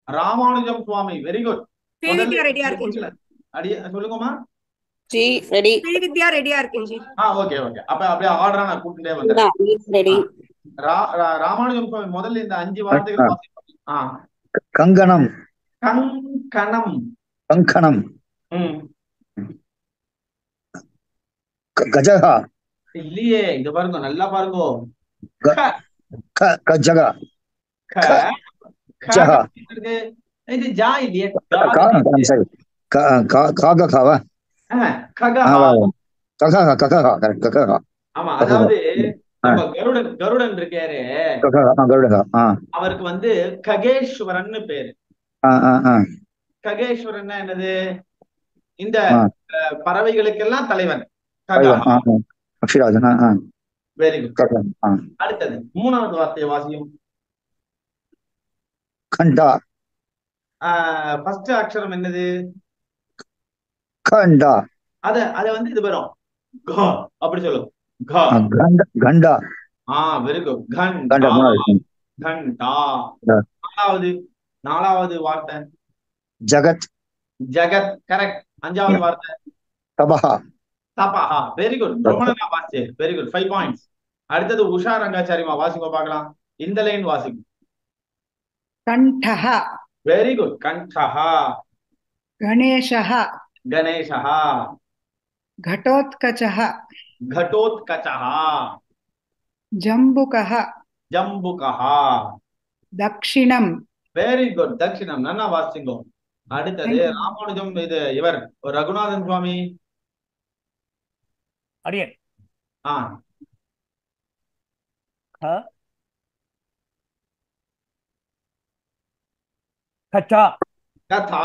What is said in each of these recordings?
Ramanujam Swami very good Srividya ரெடியா இருக்கேன் G அடிய சொல்லுங்கம்மா ஜி ரெடி ஸ்ரீவித்யா ரெடியா இருக்கேன் ஜி ஆ ஓகே ஓகே அப்ப அப்படியே ஆர்டரா நான் கூட்டிட்டே வந்துடுறேன் ரெடி ரா- ரா- ராமானுஜம் சுவாமி முதல்ல இந்த அஞ்சு வார்த்தைகள் வாசிப்போம். ஆ கங்கணம் கங்கணம் கங்கணம் ம் க- கஜகா இல்லையே இங்க பாருங்க நல்லா பாருங்க க- க- கஜகா க க ஜஹா. இருக்கு. இது ஜா இல்லையே கா காரணம் காரணம் சரி க- கா- காககாவா ஆ, ககா ஆ, வா, வா. கககா கககா correct, கககா ஆமா அதாவது நம்ம கருடன் கருடன் இருக்காரு கககா ஆ, கருடகா ஆ அவருக்கு வந்து ககேஸ்வரன் பேரு ஆ ஆ ஆ ககேஸ்வரன் என்னது இந்த ஆ. அஹ், பறவைகளுக்கெல்லாம் தலைவன் ஐயோ, ஆ ஆ. அக்ஷராஜன் ஆ ஆ வெரி குட் கககா ஆ அடுத்தது மூணாவது வார்த்தையை வாசியும் கண்டா ஃபர்ஸ்ட் அக்ஷரம் என்னது கண்டா அத அத வந்து இது வரும் கா அப்படி சொல்லும் கா ஆ, கண்ட கண்டா ஆ வெரி குட் கண்டா கண்டா மூணாவது கண்டா ஆ. நாலாவது நாலாவது வார்த்தை ஜகத் ஜெகத் கரெக்ட் அஞ்சாவது வார்த்தை தபஹா தபஹா வெரி குட் ரொம்ப நல்லா வாசி வெரி குட் ஃபைவ் பாயிண்ட்ஸ் அடுத்தது உஷா ரங்காச்சாரிமா வாசிங்க பார்க்கலாம் இந்த லைன் வாசிக்கும் कण्ठः வெரி குட் கண்டஹா गणेशः கணேசः घटोत्कचः घटोत्कचः जम्बुकः ஜம்புகः दक्षिणम् வெரி குட் தட்சிணம் நன்னா வாசிங்கோ அடுத்தது Thank you. ராமானுஜம் இது இவர் ரகுநாதன் சுவாமி அடியன் ஆ கச்சா கதா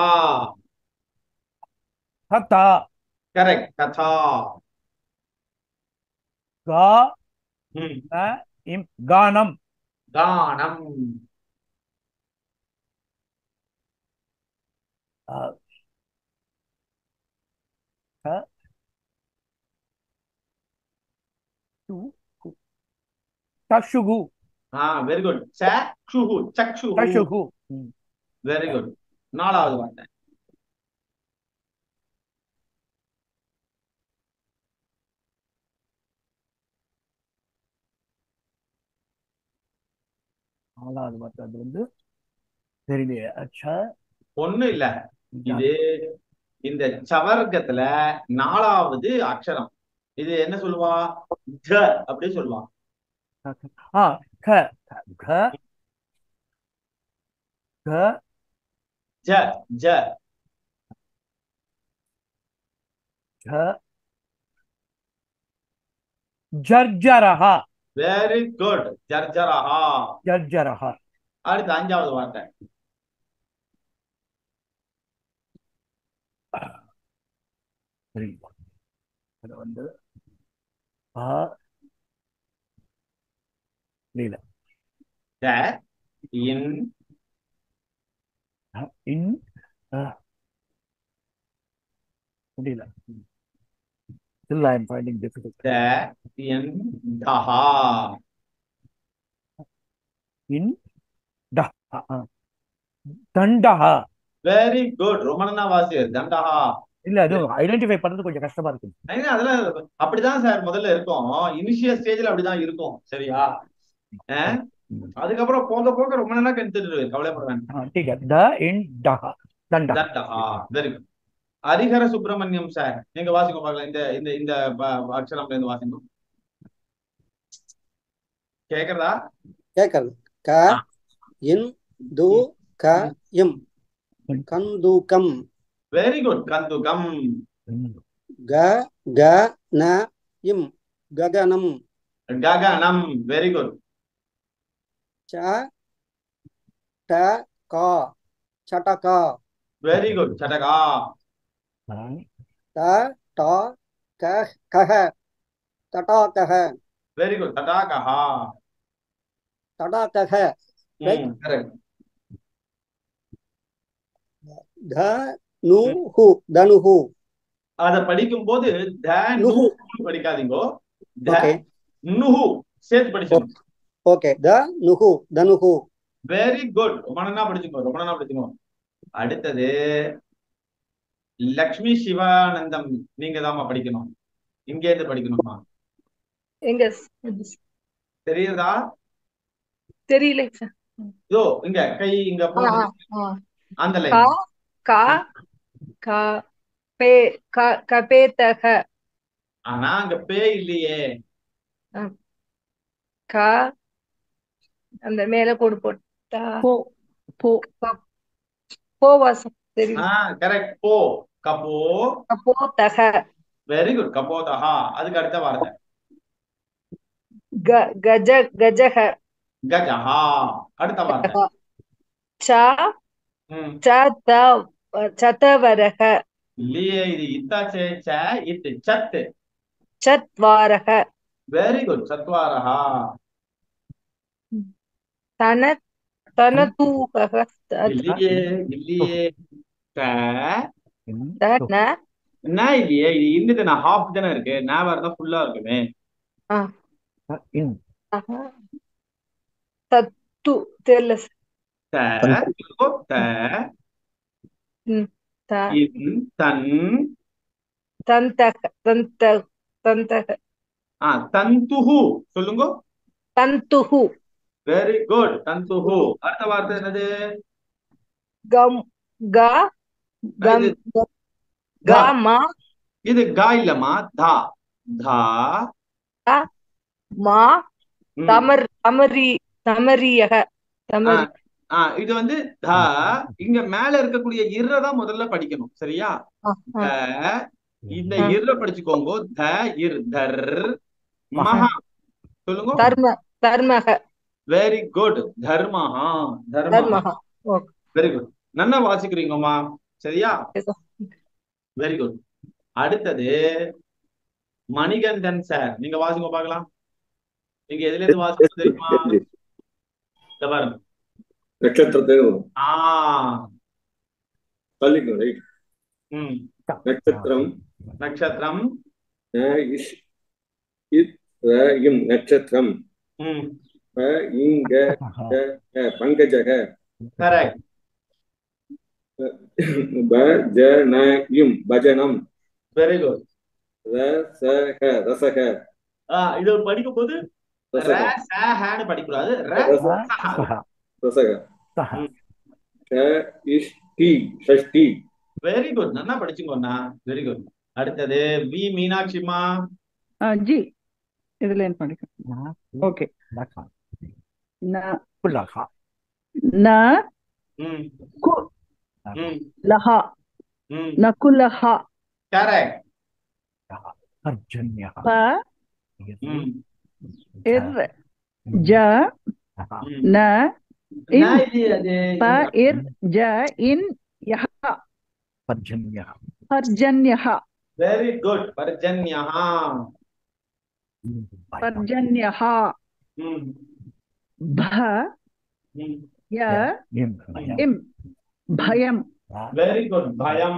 கத்தா கரெக்ட் கதா கா ம் ந இம் கானம் கானம் ஆ, க டு கு. சக்ஷுகு ஆ வெரி குட் சக்ஷுஹு சக்ஷுஹு சக்ஷுகு ம். வெரி குட் நாலாவது வார்த்தை நாலாவது வார்த்தை அது வந்து தெரியலையே அச்சா ஒண்ணும் இல்ல இது இந்த சவர்க்கத்துல நாலாவது அக்ஷரம் இது என்ன சொல்லுவா ஜ அப்படி சொல்லுவா ஆ க க க க ஜ ஜ க ஜர்ஜரஹ வெரி குட் ஜர்ஜரஹா ஜர்ஜரஹ அடுத்து அஞ்சாவது வார்த்தை சரி அது வந்து ஆ புரியல த இன் ஆ, இன் ஆ. முடியல still I am finding difficult த இன் தஹா in da ஆ, ஆ. தண்டஹ வெரி குட் ரொம்ப நல்லா வாசி தண்டஹா இல்ல அது ஐடென்டிஃபை பண்றது கொஞ்சம் கஷ்டமா இருக்கு ஏங்க, அதெல்லாம் அப்படிதான் சார் முதல்ல இருக்கும் இனிஷியல் ஸ்டேஜ்ல அப்படிதான் இருக்கும் சரியா அஹ்? அதுக்கப்புறம் போக போக ரொம்ப நல்லா கத்துட்டு கவலைப்பட வேண்டாம் ஆ, ठीक है द in डह दंडा தண்டஹா very good Harihara Subramaniam sir நீங்க வாசிங்க பார்க்கலாம் இந்த இந்த இந்த ப- அக்ஷரம்ல இருந்து வாசிங்க கேக்குறதா கேட்கறது க ஆ. இன் து க இம் கந்தூக்கம் வெரி குட் கந்துகம் க க ந இம் ககனம் ககனம் வெரி குட் ச ட கா சடகா வெரி குட் சடகா த ட க கஹ தடாகஹ வெரி குட் தடாகஹா தடாகஹ Right. கரெக்ட் த நு ஹு தனுஹு அத படிக்கும் போது த நுஹு. நுஹு படிக்காதீங்கோ த ஓகே நுஹு சேர்த்து படிச்சோம் ஓகே த நுஹு தனுஹு வெரி குட் ரொம்ப நல்லா படிச்சுக்கோ ரொம்ப நல்லா படிச்சுக்கோ அடுத்தது லக்ஷ்மி சிவானந்தம் நீங்க தாம்மா படிக்கணும் இங்க இருந்து படிக்கணுமா எங்க தெரியுதா தெரியலைங்க சார் இதோ இங்க கை இங்க ஆ, போகுது. ஆ, ஆ. அந்த கா லைன் கா கா பே க கபேதக ஆனா அங்க பே இல்லையே கா அந்த மேல கோடு போட்டா போ போ போவாசம் தெரியும் ஆ கரெக்ட் போ கபோ கபோதக வெரி குட் கபோதஹா அதுக்கு அடுத்த வார்த்தை க கஜ கஜக கஜஹா அடுத்த வார்த்தை ச ம் ச த சதவரக இல்லையே இது இத்தாச்சே ச இத்து சத்து சத்வாரக வெரி குட் சத்வாரஹா தன தனதூகக இல்லையே இல்லையே த தன என்ன இல்லையே இது இன்னது நான் ஹாஃப் தானே இருக்கு நான் இருந்தா ஃபுல்லா இருக்குமே இன் தத்து தெரியல த சொல்லுங்க. த த இன் தன் தந்தக தந்த தந்தக ஆ தந்துஹு சொல்லுங்க தந்துஹு வெரி குட் தந்துஹு அடுத்த வார்த்தை என்னது கம் க கம் இது க மா இது கா இல்லம்மா தா தா மா ம். தமர் தமரி தமரியக ஆ, தமரி ஆ, இது வந்து த இங்க மேல இருக்கக்கூடிய இர்ர தான் முதல்ல படிக்கணும் சரியா ஆ, ஆ. த இந்த ஆ. இர்ர படிச்சுக்கோங்க த இர் தர் மகா சொல்லுங்க தர்ம தர்மக வெரி குட் தர்மஹா தர்மஹா தர்மக ஓகே வெரி குட் நல்லா வாசிக்கிறீங்கம்மா சரியா Yes, sir. வெரி குட் அடுத்தது மணிகண்டன் சார் நீங்க வாசிங்க பார்க்கலாம் நீங்க எதுல இருந்து வாசிக்க தெரியுமா இந்த பாருங்க நட்சத்திரத்தை வரும் ஆ சொல்லிக்கணும் ரைட் ம் நட்சத்திரம் நட்சத்திரம் ந இஷ் இத் ர இம் நட்சத்திரம் ம் ப இங்க க பங்கஜக கரெக்ட் ப ஜ ந இம் பஜனம் வெரி குட் ர ச க ரசக ஆ இது படிக்கும் போது ர ரசக ச ஹன்னு படிக்கூடாது ர ரச சஹ. ரசக சஹ ஷ இஷ் டி ஷஷ்டி வெரி குட் நல்லா படிச்சுங்கண்ணா வெரி குட் அடுத்தது வி மீனாட்சிமா ஜி இதுல ಏನ್ படிக்கணும் ஓகே ನ புல்லகா ನ ம் ಕು ம் ಲಹ ம் ನಕುಲಹ கரெக்ட் பர்ஜன்யா ಪ ம் ಇರ್ ಜ ம் ನ என்ன இன் இது அது ಪ ಇರ್ ಜ ಇನ್ ಯಹ பர்ஜன்யா ಪರ್ಜನ್ಯಃ வெரி குட் பர்ஜன்யா ಪರ್ಜನ್ಯಃ ம் ಭ ம் ಯ ಇಂ ಭಯಂ வெரி குட் பயம்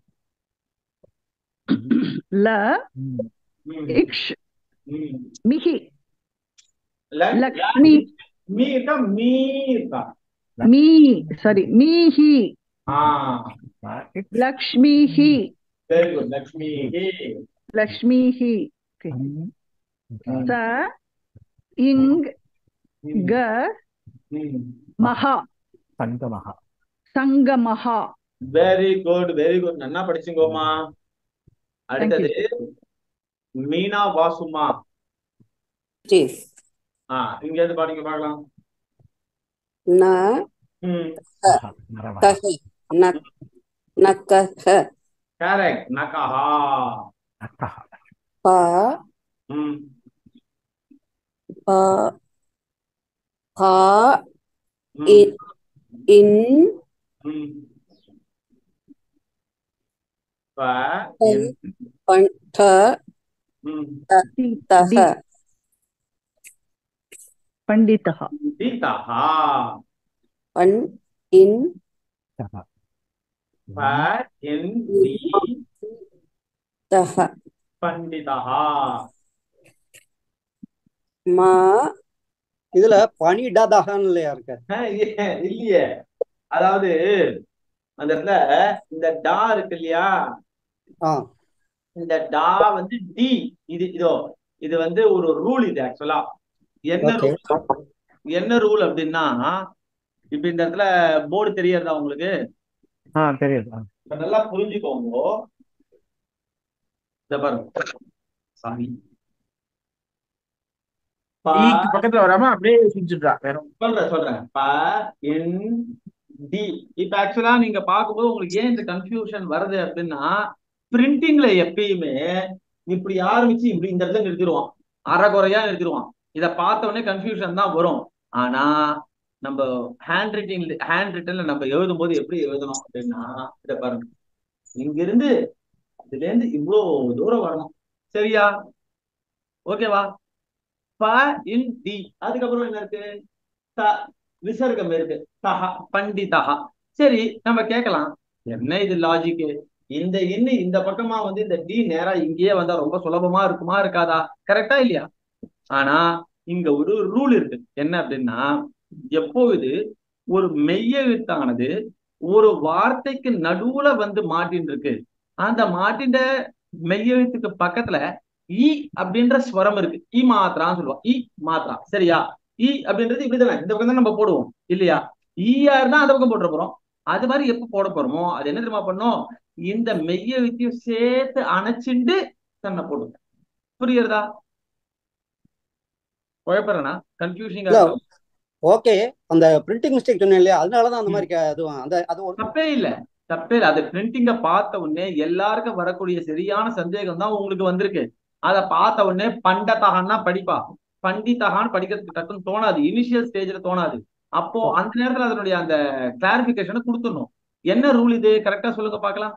ಲ ம் ಇಕ್ಷ್ ம் ಮಿಹಿ ல- ಲಕ್ಷ್ಮಿ மீ இருக்கா மீ இருக்கா ಮೀ ಸಾರಿ ಮೀಹಿ ஆ ಲಕ್ಷ್ಮೀಹಿ வெரி குட் லக்ஷ்மி ಲಕ್ಷ್ಮೀಹಿ ಸ ಇಂಗ್ ಗ ம் ಮಹ சங்கமஹா ಸಂಗಮಃ வெரி குட் வெரி குட் நல்லா படிச்சுங்கோமா அடுத்தது மீனா வாசுமா ஆ இங்க இருந்து பாருங்க பார்க்கலாம் ந ம் மரவா கஹ ந நக்கஹ கரெக்ட் நகஹா அக்கஹா ப ம் ப ப ம் இ இன் ம் ப பன் இன் பன் ட ம் தி தஹ தி ಪಂಡಿತಃ தீதஹா பன் இன் தஹா ப இன் தி இதுல பனிடதகன்னு இல்லையா இருக்கு ஆஹ் இல்லையே இல்லையே அதாவது அந்த இடத்துல இந்த டா இருக்கு இல்லையா ஆ இந்த டா வந்து டி இது இதோ இது வந்து ஒரு ரூல் இது ஆக்சுவலா என்ன ஓகே ரூல் என்ன ரூல் அப்படின்னா இப்ப இந்த இடத்துல போர்டு தெரியறதா உங்களுக்கு ஆ தெரியுது ஆ. இப்ப நல்லா புரிஞ்சுக்கோங்க இந்த பாருங்க சாரி ஈக்கு பக்கத்துல வராம அப்படியே சுவிச்சுட்டா வேற ஒண்ணும் சொல்றேன் சொல்றேன் ப இன் டி இப்ப ஆக்சுவலா நீங்க பார்க்கும்போது உங்களுக்கு ஏன் இந்த கன்ஃபியூஷன் வருது அப்படின்னா பிரிண்டிங்ல எப்பயுமே இப்படி ஆரம்பிச்சு இப்படி இந்த இடத்துல நிறுத்திடுவான் அரைகுறையா நிறுத்திடுவான் இத பார்த்த உடனே கன்ஃபியூஷன் தான் வரும் ஆனா நம்ம ஹேண்ட் ரைட்டிங் ஹேண்ட் ரிட்டன்ல நம்ம எழுதும் போது எப்படி எழுதணும் அப்படின்னா இத பாருங்க இங்க இருந்து இதுல இருந்து இவ்வளவு தூரம் வரணும் சரியா ஓகேவா ப இன் டி அதுக்கப்புறம் என்ன இருக்கு த விசர்க்கம் இருக்கு தஹா பண்டிதஹா சரி நம்ம கேட்கலாம் என்ன இது லாஜிக் இந்த இன்னு இந்த பக்கமா வந்து இந்த டி நேரா இங்கேயே வந்தா ரொம்ப சுலபமா இருக்குமா இருக்காதா கரெக்டா இல்லையா ஆனா இங்க ஒரு ரூல் இருக்கு என்ன அப்படின்னா எப்பொழுது ஒரு மெய்யெழுத்தானது ஒரு வார்த்தைக்கு நடுவுல வந்து மாட்டின் இருக்கு அந்த மாட்டின்ற மெய்யெழுத்துக்கு பக்கத்துல இ அப்படின்ற ஸ்வரம் இருக்கு இ மாத்திரான்னு சொல்லுவோம் இ மாத்திரா சரியா இ அப்படின்றது இப்படிதானே இந்த பக்கம் தான் நம்ம போடுவோம் இல்லையா ஈயா இருந்தா அந்த பக்கம் போட்டுற போறோம் அது மாதிரி எப்ப போட போறோமோ அது என்ன தெரியுமா பண்ணும் இந்த மெய்யெழுத்தையும் சேர்த்து அணைச்சிண்டு தன்னை போடுங்க புரியுறதா குழப்பறேனா கன்ஃபியூஷிங்கா இல்ல இருக்கா ஓகே அந்த பிரிண்டிங் மிஸ்டேக் சொன்னேன் இல்லையா அதனாலதான் அந்த மாதிரி கே- அது அந்த அது ஒரு தப்பே இல்ல தப்பே இல்ல அது பிரிண்டிங்க பார்த்த உடனே எல்லாருக்கும் வரக்கூடிய சரியான சந்தேகம் தான் உங்களுக்கு வந்திருக்கு அத பார்த்த உடனே பண்டத்தகான்னா படிப்பா பண்டிதகான்னு படிக்கிறதுக்கு டக்குன்னு தோணாது இனிஷியல் ஸ்டேஜ்ல தோணாது அப்போ அந்த நேரத்துல அதனுடைய அந்த கிளாரிபிகேஷனை கொடுத்துடணும் என்ன ரூல் இது கரெக்டா சொல்லுங்க பார்க்கலாம்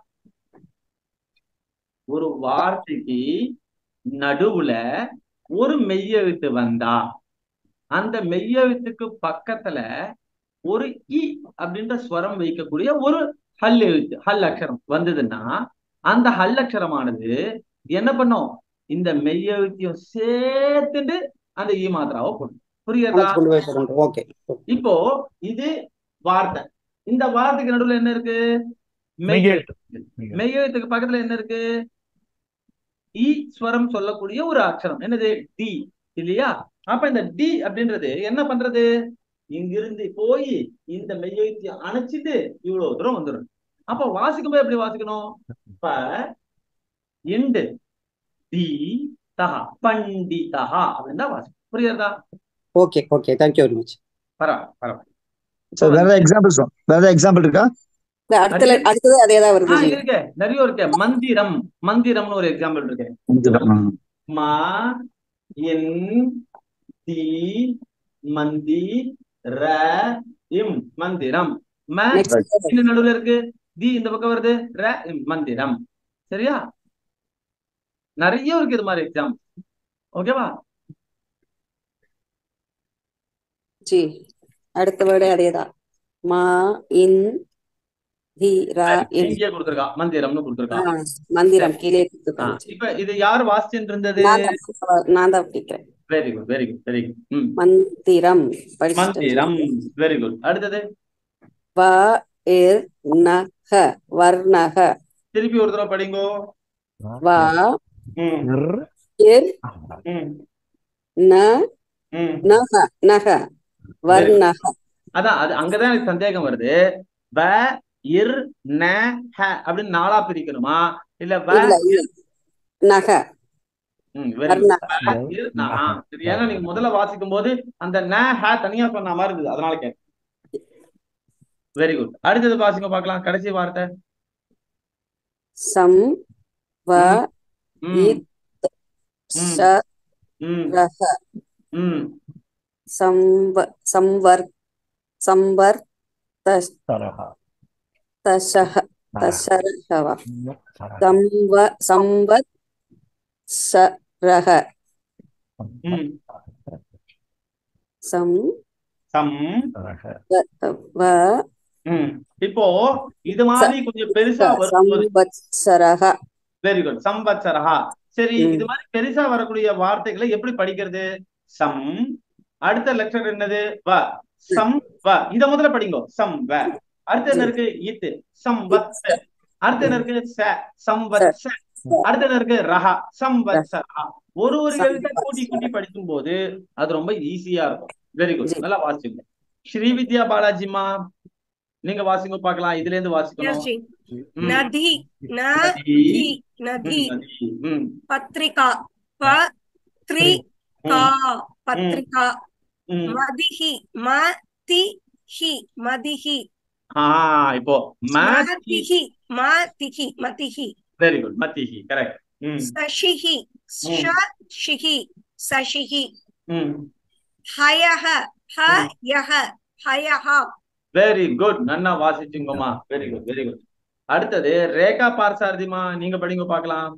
ஒரு வார்த்தைக்கு நடுவுல ஒரு மெய்யெழுத்து வந்தா அந்த மெய்யெழுத்துக்கு பக்கத்துல ஒரு இ அப்படின்ற ஸ்வரம் வைக்கக்கூடிய ஒரு ஹல் எழுத்து ஹல் அக்ஷரம் வந்ததுன்னா அந்த ஹல் அக்ஷரமானது என்ன பண்ணும் இந்த மெய்யெழுத்தையும் சேர்த்துட்டு அந்த ஈ மாத்திராவை போடும் புரியுறதா அணைச்சு கொண்டு போய் போடுறோம் ஓகே இப்போ இது வார்த்தை இந்த வார்த்தைக்கு நடுவுல என்ன இருக்கு மெய்யெழுத்து. மெய்யெழுத்து மெய்யெழுத்துக்கு பக்கத்துல என்ன இருக்கு இ ஸ்வரம் சொல்லக்கூடிய ஒரு அக்ஷரம் என்னது டி இல்லையா அப்ப இந்த டி அப்படின்றது என்ன பண்றது இங்கிருந்து போய் இந்த மெய்யெழுத்தை அணைச்சிட்டு இவ்வளவு தூரம் வந்துடும் அப்ப வாசிக்கும் போது எப்படி வாசிக்கணும் ப இண்டு டி தஹா பண்டிதஹா அப்படின்னு தான் வாசிக்கணும் புரியுறதா okay okay thank you very much பரவாயில்ல பரவாயில்ல சார் வேற ஏதாவது எக்ஸாம்பிள்ஸ் வேற ஏதாவது எக்ஸாம்பிள் இருக்கா இந்த அடுத்த le- அடுத்தது அதே தான் வருது ஆ ஜி இருக்கு நிறைய இருக்கு மந்திரம் மந்திரம்னு ஒரு எக்ஸாம்பிள் இருக்கு மா இன் தி மந்தி ர இம் மந்திரம் ம நெக்ஸ்ட் இந்த நடுவுல இருக்கு தி இந்த பக்கம் வருது ர இம் மந்திரம் சரியா நிறைய இருக்கு இது மாதிரி எக்ஸாம் ஓகேவா ஜி அடுத்த வேர்டு அதே தான் மா இன் தி ரா இம் இங்கே கொடுத்துருக்கா மந்திரம்னு கொடுத்துருக்கா ஆ, மந்திரம் கீழே ஆ, கொடுத்துருக்காங்க ஜி இப்ப இது யார் வாசிச்சுட்டு இருந்தது நான் தான் நான் தான் கேட்கிறேன் very good very good very good ம் மந்திரம் படிச்சுட்டேன் ஜி மந்திரம் வெரி குட் அடுத்தது வ இர் நக வர்ணக திருப்பி ஒரு தடவை படிங்கோ வ ம் இர் இர் ம் ந ம் நக நக வர்ணக அதான் அது அங்கதான் எனக்கு சந்தேகம் வருது வ இர் ந ஹ அப்படின்னு நாலா பிரிக்கணுமா இல்ல வ இல்ல இல்ல நக ம் வெரி குட் வர்ணக இர் ந ஆ சரி ஏன்னா நீங்க முதல்ல வாசிக்கும் போது அந்த ந ஹ தனியா சொன்ன மாதிரி இருந்தது அதனால கேட்டேன் வெரி குட் அடுத்தது வாசிங்க பார்க்கலாம் கடைசி வார்த்தை சம் வ ம் இத் ம் ச ம் ரக ம் சம்ப சம்வர் சம்பர் தஸ் சரஹா தசக சரஹ தசரகவா சரஹ சம்ப சம்பத் சரக ம் சம் சம் சரஹ வ ம் இப்போ இது ச மாதிரி கொஞ்சம் பெருசா ச- வரும்போது சம்பத்சரக வெரி குட் சம்பத்சரஹா சரி ம் இது மாதிரி பெருசா வரக்கூடிய வார்த்தைகளை எப்படி படிக்கிறது சம் அடுத்த லெக்சர் என்னது வ சம் வ இத முதல்ல படிங்கோ சம் வ அடுத்து என்ன இருக்கு இத் சம் வத் அடுத்து என்ன இருக்கு ச சம் வத் ச அடுத்து என்ன இருக்கு ரஹா சம் வத் ச ஒரு ஒரு எழுத்தை கூட்டி கூட்டி படிக்கும் போது அது ரொம்ப ஈஸியா இருக்கும் வெரி குட் நல்லா வாசிங்க ஸ்ரீவித்யா பாலாஜிமா நீங்க வாசிங்க பார்க்கலாம் இதுல இருந்து Yes, வாசிக்கணும் Ji. ம். Nadi, நதி. nadi, nadi, ம், நதி. ம் patrika, patrika, patrika, ம். madihi, matihi, madihi, ஆஹ் இப்போ மேத் matihi, matihi, matihi, very good மத்திஹி கரெக்ட் ம் sashihi, shashihi, sashihi, ம் hayaha, hayaha, hayaha, very good நன்னா வாசிச்சுங்கம்மா வெரி குட் வெரி குட் அடுத்தது ரேகா பார்சாரதிமா நீங்க படிங்க பார்க்கலாம்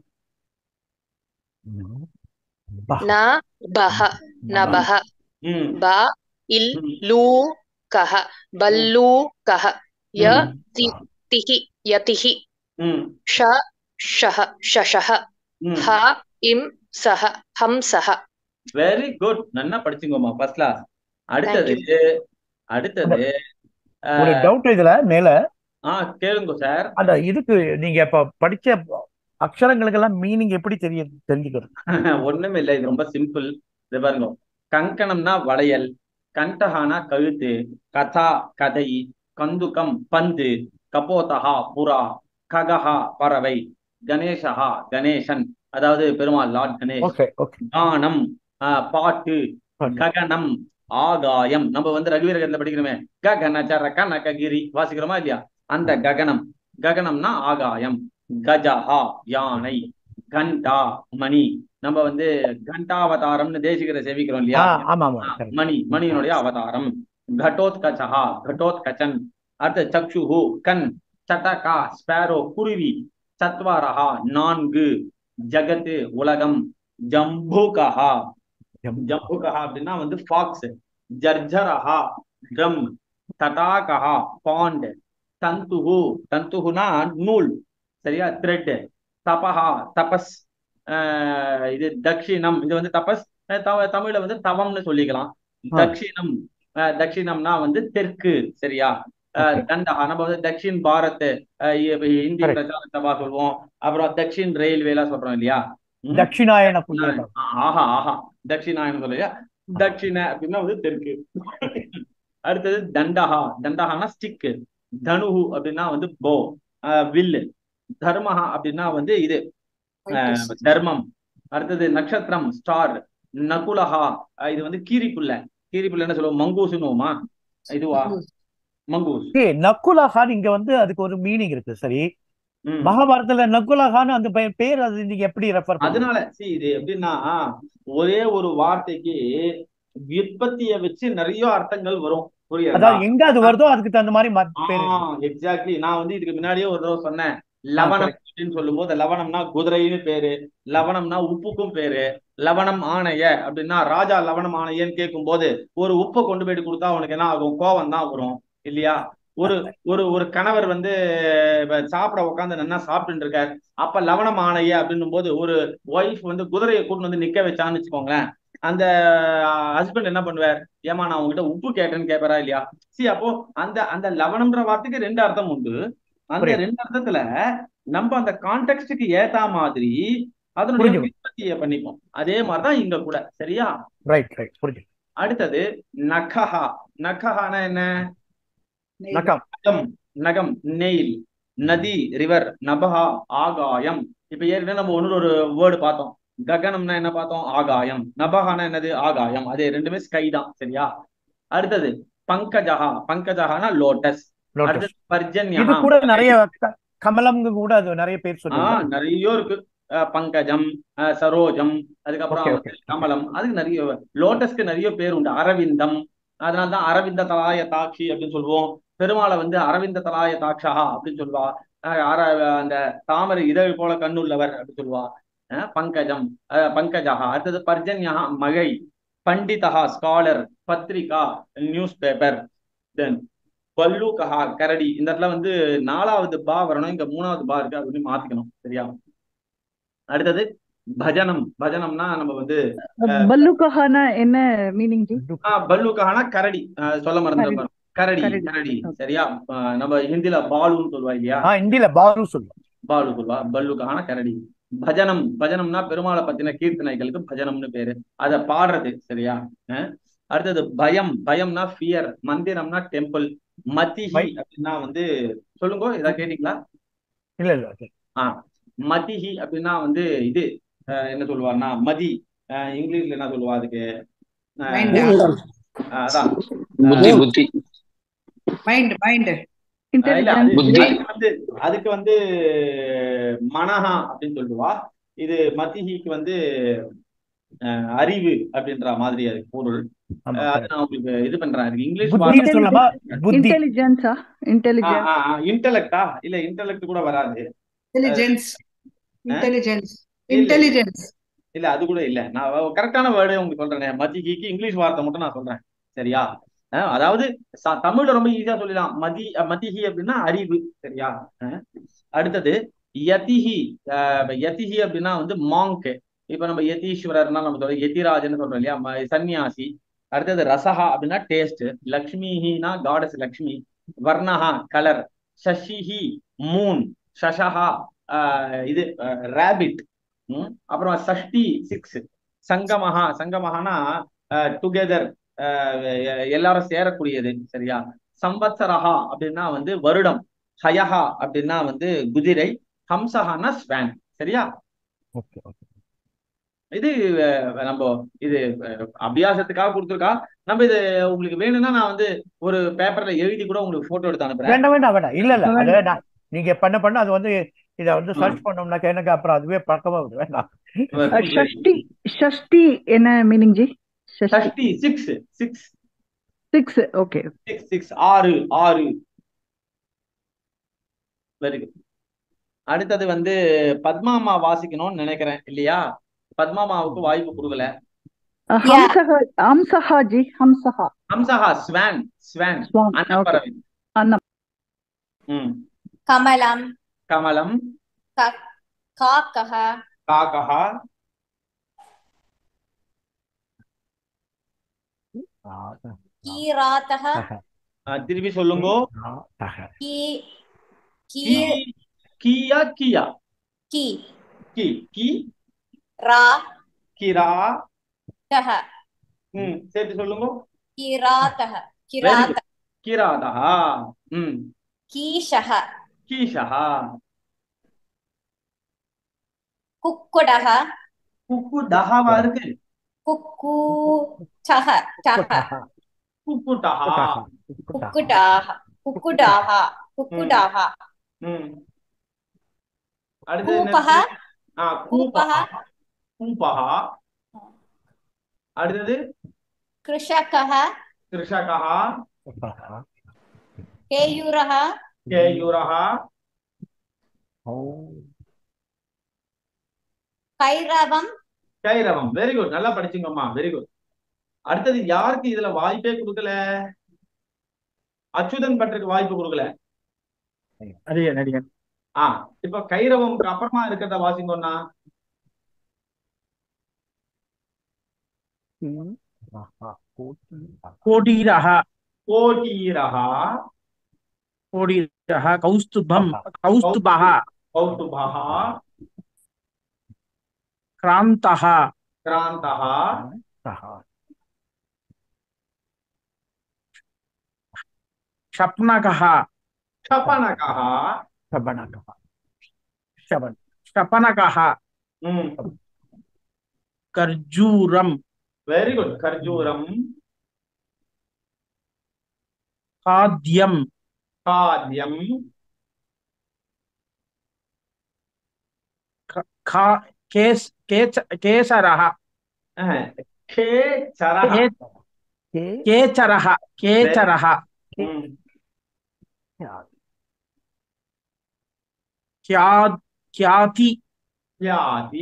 न बह नभः ம் ब इल् ம் लू कः बल्लूकः य ம் ति तिः यतिः ம் श शः शशः ம் ह इं सः हंसः வெரி குட் நன்னா படிச்சுங்கம்மா ஃபர்ஸ்ட் கிளாஸ் அடுத்தது அடுத்தது ஒரு டவுட் இதுல மேல ஆ கேளுங்க சார் அந்த இதுக்கு நீங்க இப்ப படிச்ச அக்ஷரங்களுக்கெல்லாம் மீனிங் எப்படி தெரிய தெரிஞ்சுக்கிறது ஒண்ணுமே இல்லை இது ரொம்ப சிம்பிள் இது பாருங்க கங்கணம்னா வளையல் கண்டஹானா கழுத்து கதா கதை கந்துகம் பந்து கபோதஹா புறா ககஹா பறவை கணேசஹா கணேசன் அதாவது Perumal lord Ganesh okay okay கானம் ஆஹ் பாட்டு பாட்டு. ககனம் ஆகாயம் நம்ம வந்து ரகுவீரகத்துல படிக்கிறோமே ககன சரக நககிரி வாசிக்கிறோமா இல்லையா அந்த ககனம் ககனம்னா ஆகாயம் கஜஹா யானை கண்டா மணி நம்ம வந்து கண்டாவதாரம்னு தேசிகரை சேவிக்கிறோம் ஆ இல்லையா ஆமா ஆமா ஆ, correct. மணி மணியினுடைய அவதாரம் கடோத்கச்சஹா கடோத்கச்சன் அடுத்து சக்ஷுஹு கண் சட்டகா ஸ்பேரோ குருவி சத்வாரஹா நான்கு ஜகத்து உலகம் ஜம்புகஹா ஜம்- ஜம்புகஹா அப்படின்னா வந்து ஃபாக்ஸ் ஜர்ஜரஹா ட்ரம் தடாகஹா பாண்ட் தந்துஹு தந்துஹுனா நூல் சரியா த்ரெட் தபஹா தபஸ் ஆஹ் இது தக்ஷிணம் இது வந்து தபஸ் அஹ் தவ- தமிழ்ல வந்து தவம்னு சொல்லிக்கலாம் ஆ. தக்ஷிணம் அஹ் தக்ஷிணம்னா வந்து தெற்கு சரியா அஹ் Okay. தண்டஹா நம்ம வந்து தக்ஷின் பாரத் அஹ் இ- இந்திய Correct. பிரச்சார சபா சொல்லுவோம் அப்புறம் தக்ஷின் ரயில்வே எல்லாம் சொல்றோம் இல்லையா ம்? தட்சிணாயன புண்ணியம் ஆஹா ஆஹா தட்சிணாயனம் சொல்லையா தட்சிண அப்படின்னா வந்து தெற்கு அடுத்தது தண்டஹா தண்டஹானா ஸ்டிக் தனுஹு அப்படின்னா வந்து போ வில்லு தர்மஹா அப்படின்னா வந்து இது அஹ், தர்மம் அடுத்தது நட்சத்திரம் ஸ்டார் நகுலஹா அஹ், இது வந்து கீரிப்புள்ள கீரிப்புள்ள என்ன சொல்லுவோம் மங்கூசுன்னுவோமா இதுவா மங்கூஸ் ஓகே நக்குலஹான் இங்க வந்து அதுக்கு ஒரு மீனிங் இருக்கு சரி ம். மகாபாரதத்துல நக்குலஹான் அந்த பெ- பேர் அது நீங்க எப்படி ரெஃபர் பண்ணுங்க அதனால see இது எப்படின்னா ஒரே ஒரு வார்த்தைக்கு விற்பத்திய வச்சு நிறைய அர்த்தங்கள் வரும் புரியுதா அதாவது எங்க அது வருதோ அதுக்கு தகுந்த மாதிரி மா- பேர் இருக்கு. எக்ஸாக்ட்லி நான் வந்து இதுக்கு முன்னாடியே ஒரு தடவை சொன்னேன் லவணம் அப்படின்னு சொல்லும்போது லவணம்னா குதிரைன்னு பேரு லவணம்னா உப்புக்கும் பேரு லவணம் ஆணைய அப்படின்னா ராஜா லவணம் ஆணையன்னு கேட்கும்போது ஒரு உப்பை கொண்டு போயிட்டு கொடுத்தா உனக்கு என்ன ஆகும் கோவம் தான் வரும் இல்லையா ஒரு ஒரு ஒரு கணவர் வந்து இப்ப சாப்பிட உட்காந்து நல்லா சாப்பிட்டு இருக்காரு அப்ப லவணம் ஆணைய அப்படின்னும் போது ஒரு ஒய்ஃப் வந்து குதிரையை கூட்டு வந்து நிக்க வச்சான்னு வச்சுக்கோங்களேன் அந்த ஹஸ்பண்ட் என்ன பண்ணுவார் ஏமா நான் உங்ககிட்ட உப்பு கேட்டேன்னு கேட்பறா இல்லையா சி அப்போ அந்த அந்த லவணம்ன்ற வார்த்தைக்கு ரெண்டு அர்த்தம் உண்டு அந்த புரியுது. ரெண்டு அர்த்தத்துல நம்ம அந்த கான்டெக்ட்டுக்கு ஏத்தா மாதிரி அதனுடைய புரிஞ்சுது. விற்பத்தியை பண்ணிப்போம் அதே மாதிரிதான் இங்க கூட சரியா ரைட் ரைட் புரிஞ்சு அடுத்தது நகஹா நகஹானா என்ன நகம் நகம் நகம் நெயில் நதி ரிவர் நபஹா ஆகாயம் இப்ப ஏற்கனவே நம்ம ஒன்னு ஒரு வேர்டு பார்த்தோம் ககனம்னா என்ன பார்த்தோம் ஆகாயம் நபஹானா என்னது ஆகாயம் அது ரெண்டுமே ஸ்கை தான் சரியா அடுத்தது பங்கஜஹா பங்கஜஹானா லோட்டஸ் லோட்டஸ் அடுத்தது இது பர்ஜன்யஹா கூட நிறைய க- கமலம் கூட அது நிறைய பேர் ஆ சொல்லுவாங்க நிறைய இருக்கு அஹ் பங்கஜம் அஹ் சரோஜம் அதுக்கப்புறம் Okay, வந்து கமலம் அதுக்கு நிறைய லோட்டஸ்க்கு நிறைய பேர் உண்டு அரவிந்தம் அதனாலதான் அரவிந்த தலாய தாட்சி அப்படின்னு சொல்லுவோம் பெருமாளை வந்து அரவிந்த தலாய தாட்சா அப்படின்னு சொல்லுவா அஹ் அர அந்த தாமரை இதழ் போல கண்ணுள்ளவர் அப்படின்னு சொல்லுவா அஹ் பங்கஜம் அஹ் பங்கஜஹா அடுத்தது பர்ஜன்யா மகை பண்டிதஹா ஸ்காலர் பத்ரிகா நியூஸ் பேப்பர் தென் பல்லூகஹா கரடி இந்த இடத்துல வந்து நாலாவது பா வரணும் இங்க மூணாவது பா இருக்கு அது வந்து மாத்திக்கணும் சரியா அடுத்தது பஜனம் பஜனம்னா நம்ம வந்து பல்லுக்கஹானா என்ன மீனிங் ஜி ஆ, பல்லுக்கான கரடி ஆ, சொல்ல மறந்துட்டேன் பாருங்க. கரடி கரடி. கரடி சரியா ஆ, நம்ம ஹிந்தில பாலுன்னு சொல்லுவா இல்லையா ஆ ஹிந்தில பாலு சொல்லுவோம் பாலு சொல்லுவா பல்லுக்கான கரடி பஜனம் பஜனம்னா பெருமாளை பத்தின கீர்த்தனைகளுக்கு பஜனம்னு பேரு அத பாடுறது சரியா அஹ் அடுத்தது பயம் பயம்னா ஃபியர் மந்திரம்னா டெம்பிள் மதிஹி பை- அப்படின்னா வந்து சொல்லுங்க ஏதாவது கேட்டீங்களா இல்ல இல்ல okay. ஆ மதிஹி அப்படின்னா வந்து இது அஹ் என்ன சொல்லுவாருன்னா மதி அஹ் இங்கிலீஷ்ல என்ன சொல்லுவா அதுக்கு அஹ் மூலம். அஹ் அதான் புத்தி புத்தி மைண்ட் மைண்ட் அஹ் இல்ல அது புத்தி. அதுக்கு வந்து அதுக்கு வந்து மனஹா அப்படின்னு சொல்லுவா இது மதிஹிக்கு வந்து அஹ் அறிவு அப்படின்ற மாதிரி அதுக்கு பொருள் ஆமா அஹ் அது நான் உங்களுக்கு இது பண்றேன் அதுக்கு இங்கிலீஷ் புத்தின்னு சொல்லலாமா புத்தி இன்டெலிஜென்ஸா இன்டெலிஜென்ஸ் இன்டெலெக்டா இல்ல இன்டெலெக்ட் கூட வராது இன்டெலிஜென்ஸ் அஹ் இன்டெலிஜென்ஸ் இல்ல இல்ல இன்டெலிஜென்ஸ் இல்ல அது கூட இல்ல நான் கரெக்டான வேர்டே உங்களுக்கு சொல்றேன் மதிகிக்கு இங்கிலீஷ் வார்த்தை மட்டும் நான் சொல்றேன் சரியா அஹ் அதாவது ச- தமிழ்ல ரொம்ப ஈஸியா சொல்லிடலாம் மதி அஹ் மதிஹி அப்படின்னா அறிவு சரியா அஹ் அடுத்தது யதிஹி அஹ் யதிஹி அப்படின்னா வந்து மாங்க் இப்ப நம்ம யதீஸ்வரர்னா நம்ம சொல்றோம் யதிராஜன்னு சொல்றோம் இல்லையா ம- சன்னியாசி அடுத்தது ரசஹா அப்படின்னா டேஸ்ட் லக்ஷ்மிஹினா காடஸ் லக்ஷ்மி வர்ணஹா கலர் சஷிஹி மூன் சஷஹா ஆஹ் இது ரேபிட் அப்புறம் சஷ்டி சிக்ஸ் சங்கமஹா சங்கமஹானா டுகெதர் எல்லாரும் சேரக்கூடியது சரியா சம்பத்சரஹா அப்படின்னா வந்து வருடம் ஹயஹா அப்படின்னா வந்து குதிரை ஹம்சஹானா ஸ்வான் சரியா ஓகே ஓகே இது அஹ், நம்ம இது அஹ், அபியாசத்துக்காக கொடுத்துருக்கா நம்ம இது உங்களுக்கு வேணும்னா நான் வந்து ஒரு பேப்பர்ல எழுதி கூட உங்களுக்கு போட்டோ எடுத்து அனுப்புறேன் வேண்டாம் வேண்டாம் வேண்டாம் இல்ல இல்ல அது நான் நீங்க பண்ண பண்ண அது வந்து இத வந்து ஆ. சர்ச் பண்ணோம்னாக்க எனக்கு அப்புறம் அதுவே பழக்கமா விடு வேண்டாம் ஷஷ்டி ஷஷ்டி என்ன மீனிங் ஜி ஷஷ்டி சஷ்டி six six six okay six six ஆறு ஆறு வெரி குட் அடுத்தது வந்து பத்மாமா வாசிக்கணும்னு நினைக்கிறேன் இல்லையா பத்மாமாவுக்கு வாய்ப்பு கொடுக்கல ஹம்சஹா ஹம்சஹா ஜி ஹம்சஹா ஹம்சஹா ஸ்வான் ஸ்வான் ஸ்வான் ஓகே அன்னப்பறவை அன்னம் ம் कमलं கமலம் क- काकः காக்கஹா कीरातः அஹ், திருப்பி சொல்லுங்க की கீ की கியா கியா की கி கி रा கிரா तः ம் சேர்த்து சொல்லுங்க किरातः வெரி किरात குட் கிராதஹா ம் कीशः கீஷஹா कुक्कुडः குக்கு டஹாவா இருக்கு कुक्कू चः चः குக்குட்டஹா कुक्कुटाः कुक्कुटाः कुक्कुटाः ம் அடுத்தது என்ன कूपः இருக்கு? ஆ कूपः கூபஹா கூபஹா அடுத்தது कृषकः கிருஷகஹா केयूरः கேயூரஹா कैरवं கைரவம் வெரி குட் நல்லா படிச்சுங்கம்மா வெரி குட் அடுத்தது யாருக்கு இதுல வாய்ப்பே கொடுக்கல அச்சுதன் பட்டருக்கு வாய்ப்பு கொடுக்கல நடிகர் நடிகர் ஆ இப்ப கைரவம்க்கு அப்புறமா இருக்கிறத வாசிங்கண்ணா கோடீரः கோட்டீரஹா கோடீரः கௌஸ்துபம் கௌஸ்துபः கௌதுபஹா கிராந்தः கிராந்தஹா ஷப்னகः க்ஷபணகஹா ஷபன் ஷபனகः ம் கர்ஜூரம் வெரி குட் கர்ஜூரம் காத்யம் காத்யம் க- கா- கேஸ் கேச்ச கேசரः அஹ், கேச்சரஹ கே- கேச்சரः கேச்சரः ம் கியா- கியாதி யாதி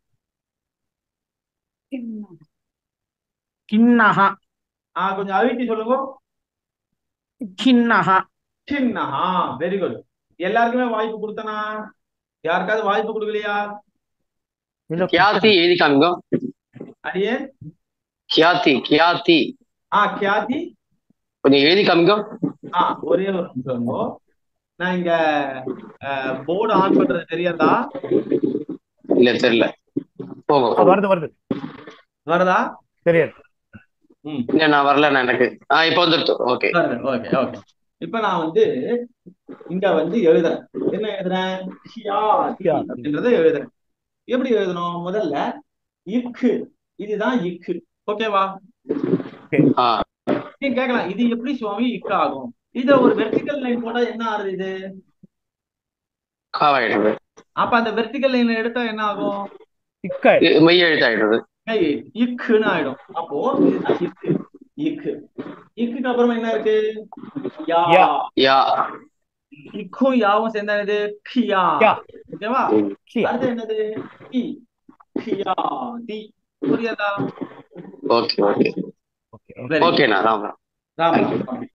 கிண்ணः ஆ கொஞ்சம் அழுத்தி சொல்லுங்க கிண்ணः சின்னஹா வெரி குட் எல்லாருக்குமே வாய்ப்பு கொடுத்தனா யாருக்காவது வாய்ப்பு கொடுக்கலையா கியாத்தி எழுதி காமிங்க அடியே கியாத்தி கியாத்தி ஆ கியாதி கொஞ்சம் எழுதி காமிங்க ஆ ஒரே ஒரு நிமிஷம் இருங்கோ. நான் இங்க போர்டு ஆன் பண்றது தெரியாதா இல்ல தெரியல போங்க ஆ, வருது வருது வருதா தெரியாது ம் இல்ல நான் வரல நான் எனக்கு ஆ இப்போ வந்துருச்சு ஓகே வருது ஓகே ஓகே இப்ப நான் வந்து இங்க வந்து எழுதுறேன் என்ன எழுதுறேன் கியாதி கியாதி. அப்படின்றத எழுதுறேன் எப்படி எழுதணும் முதல்ல இக்கு இதுதான் இக்கு ஓகேவா ஆ நீங்க கேட்கலாம் இது எப்படி சுவாமி இக்கு ஆகும் இத ஒரு வெர்டிகல் லைன் போட்டா என்ன ஆகுது இது காவாயிடுது அப்ப அந்த வெர்டிகல் லைன் எடுத்தா என்ன ஆகும் இக்காய் இ- மெய் எழுத்தாயிடுது ஏய், இக்குன்னு ஆயிடும் அப்போ இதுதான் இக்கு இக்கு இக்குக்கு அப்புறமா என்ன இருக்கு யா யா. யா இக்கும் யாவும் சேர்ந்தா என்னது கியா யா. ஓகேவா ம். கியா. அடுத்து என்னது கி கியா தி புரியாதா ஓகே ஓகே Very good. ஓகேண்ணா ராம் ராம் ராம்